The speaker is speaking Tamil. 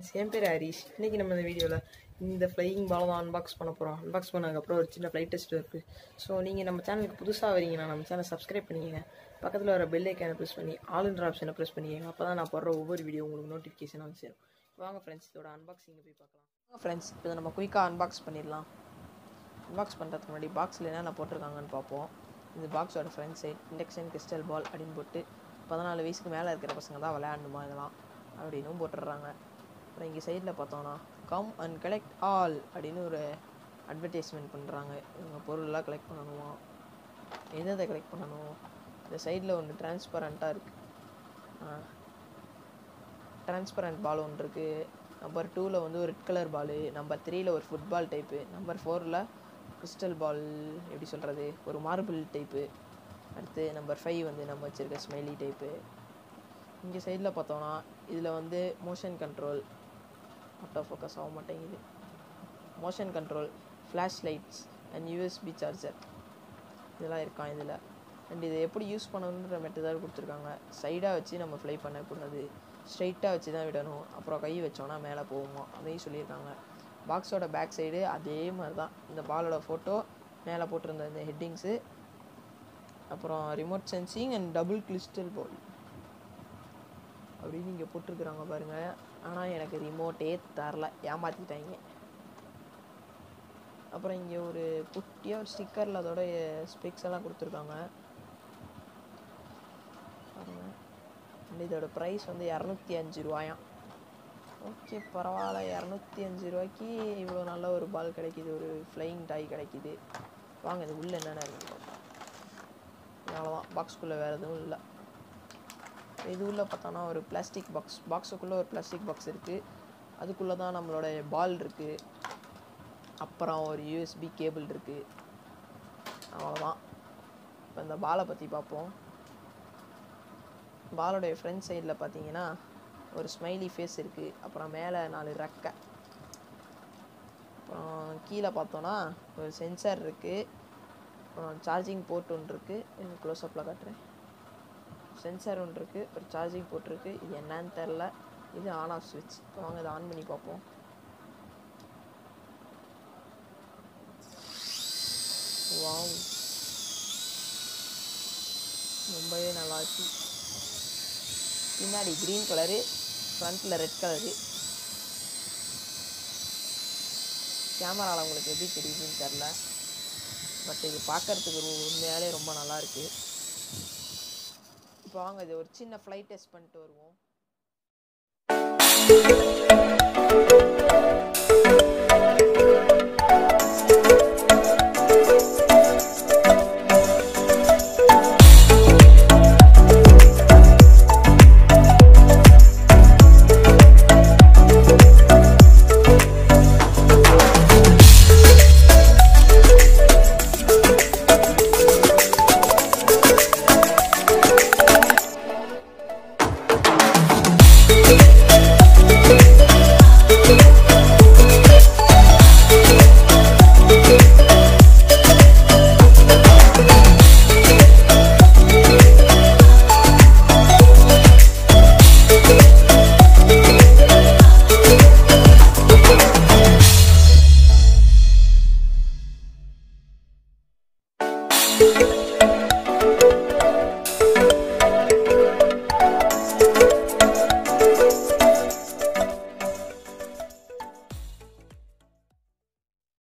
ஃப்ரெண்ட்ஸ் என் பேர் ஹரிஷ் இன்றைக்கி நம்ம இந்த வீடியோவில் இந்த ஃப்ளையிங் பாலை தான் அன்பாக்ஸ் பண்ண போகிறோம் அன்பாக்ஸ் பண்ணதுக்கப்புறம் ஒரு சின்ன ஃப்ளைட் டெஸ்ட் இருக்குது ஸோ நீங்கள் நம்ம சேனலுக்கு புதுசாக வரீங்கன்னா நம்ம சேனல் சப்ஸ்கிரைப் பண்ணிக்கங்க பக்கத்தில் வர பெல் ஐக்கானை ப்ரெஸ் பண்ணி ஆல்ன்ற ஆப்ஷனை ப்ரெஸ் பண்ணிக்கங்க அப்போ தான் நான் போடுற ஒவ்வொரு வீடியோ உங்களுக்கு நோட்டிஃபிகேஷன் வந்து சேரும் வாங்க ஃப்ரெண்ட்ஸ் இதோட அன்பாக்சிங்கை போய் பார்க்கலாம் வாங்க ஃப்ரெண்ட்ஸ் இப்போ நம்ம குயிக்காக அன்பாக்ஸ் பண்ணிடலாம் அன்பாக்ஸ் பண்ணுறதுக்கு முன்னாடி பாக்ஸில் என்னென்ன போட்டிருக்காங்கன்னு பார்ப்போம் இந்த பாக்ஸோட front side induction crystal ball அப்படின்னு போட்டு பதினாலு வயசுக்கு மேலே இருக்கிற பசங்க தான் விளையாடணுமா இதெல்லாம் அப்படின்னும் போட்டுடுறாங்க அப்புறம் இங்கே சைடில் பார்த்தோன்னா கம் அண்ட் கலெக்ட் ஆல் அப்படின்னு ஒரு அட்வர்டைஸ்மெண்ட் பண்ணுறாங்க இவங்க பொருளெலாம் கலெக்ட் பண்ணணுமா எதை கலெக்ட் பண்ணணும் இந்த சைடில் ஒன்று டிரான்ஸ்பரண்ட்டாக இருக்குது டிரான்ஸ்பரண்ட் பால் ஒன்று இருக்குது நம்பர் டூவில் வந்து ஒரு ரெட் கலர் பால் நம்பர் த்ரீயில் ஒரு ஃபுட்பால் டைப்பு நம்பர் ஃபோரில் கிறிஸ்டல் பால் எப்படி சொல்கிறது ஒரு மார்பிள் டைப்பு அடுத்து நம்பர் ஃபைவ் வந்து நம்ம வச்சுருக்க ஸ்மைலி டைப்பு இங்கே சைடில் பார்த்தோன்னா இதில் வந்து மோஷன் கண்ட்ரோல் ஆட்டோ ஃபோக்கஸ் ஆக மாட்டேங்குது motion control flash lights and USB charger இதெல்லாம் இருக்கான் இதில் அண்ட் இதை எப்படி யூஸ் பண்ணணுன்ற மெத்தடாக கொடுத்துருக்காங்க சைடாக வச்சு நம்ம ஃப்ளை பண்ணக்கூடாது ஸ்ட்ரைட்டாக வச்சு தான் விடணும் அப்புறம் கை வச்சோன்னா மேலே போகுமா அதையும் சொல்லியிருக்காங்க பாக்ஸோட பேக் சைடு அதே மாதிரி தான் இந்த பாலோட ஃபோட்டோ மேலே போட்டிருந்த இந்த ஹெட்டிங்ஸு அப்புறம் remote sensing and double crystal ball அப்படின்னு இங்கே போட்டிருக்குறாங்க பாருங்கள் ஆனால் எனக்கு ரிமோட்டே தரல ஏமாற்றிட்டாங்க அப்புறம் இங்கே ஒரு குட்டியாக ஒரு ஸ்டிக்கரில் அதோட ஸ்பெக்ஸ் எல்லாம் கொடுத்துருக்காங்க பாருங்க அண்ட் இதோட ப்ரைஸ் வந்து இரநூத்தி அஞ்சு ரூபாயாம் ஓகே பரவாயில்ல இரநூத்தி அஞ்சு ரூபாய்க்கு இவ்வளோ நல்ல ஒரு பால் கிடைக்கிது ஒரு ஃப்ளையிங் டாய் கிடைக்கிது வாங்க இது உள்ளே என்னென்ன இருக்கு அவ்வளோதான் பாக்ஸ்குள்ளே வேறு எதுவும் இல்லை இது உள்ளே பார்த்தோன்னா ஒரு பிளாஸ்டிக் பாக்ஸ் பாக்ஸுக்குள்ளே ஒரு பிளாஸ்டிக் பாக்ஸ் இருக்குது அதுக்குள்ளே தான் நம்மளோட பால் இருக்குது அப்புறம் ஒரு யூஎஸ்பி கேபிள் இருக்குது அவ்வளோதான் இப்போ இந்த பாலை பற்றி பார்ப்போம் பாலோடைய ஃப்ரண்ட் சைடில் பார்த்தீங்கன்னா ஒரு ஸ்மைலி ஃபேஸ் இருக்குது அப்புறம் மேலே நாலு ரெக்கை அப்புறம் கீழே பார்த்தோன்னா ஒரு சென்சார் இருக்குது அப்புறம் சார்ஜிங் போர்ட் ஒன்று இருக்குது க்ளோஸ்அப்பில் காட்டுறேன் சென்சார் ஒன்று இருக்குது ஒரு சார்ஜிங் போர்ட் இருக்குது இது என்னன்னு தெரில இது ஆன் ஆஃப் ஸ்விட்ச் வாங்க இதை ஆன் பண்ணி பார்ப்போம் வாவ் ரொம்பவே நல்லா இருக்கு பின்னாடி க்ரீன் கலரு ஃப்ரண்ட்டில் ரெட் கலரு கேமராவில் உங்களுக்கு எப்படி தெரியுதுன்னு தெரில பட் இது பார்க்குறதுக்கு உண்மையாலே ரொம்ப நல்லா இருக்குது இப்போ வாங்க இது ஒரு சின்ன ஃப்ளைட் டெஸ்ட் பண்ணிட்டு வருவோம்